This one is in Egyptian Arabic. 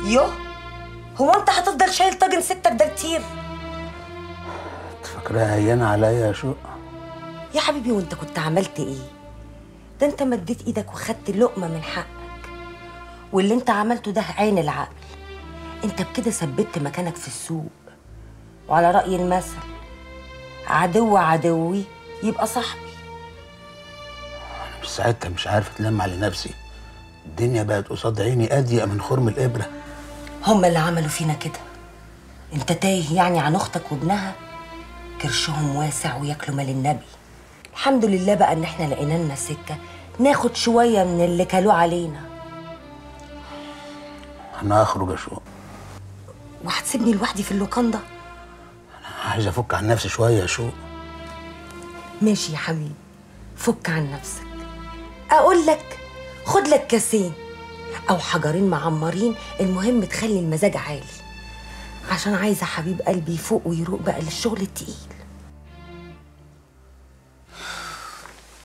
يوه هو انت هتفضل شايل طاجن ستك ده كتير فاكراها هينة عليا يا شوق يا حبيبي وانت كنت عملت ايه ده انت مديت ايدك وخدت لقمه من حقك واللي انت عملته ده عين العقل انت بكده ثبت مكانك في السوق وعلى راي المثل عدو عدوي يبقى صاحبي بس ساعتها مش عارف اتلم على نفسي الدنيا بقت قصاد عيني اضيق من خرم الابره هم اللي عملوا فينا كده انت تايه يعني عن اختك وابنها كرشهم واسع وياكلوا مال النبي الحمد لله بقى ان احنا لقينا لنا سكه ناخد شويه من اللي كلوه علينا انا هخرج يا شوق وهتسيبني لوحدي في اللوكان ده عايز افك عن نفسي شويه يا شوق ماشي يا حبيبي فك عن نفسك اقول لك خد لك كاسين او حجرين معمرين المهم تخلي المزاج عالي عشان عايزه حبيب قلبي يفوق ويروق بقى للشغل التقيل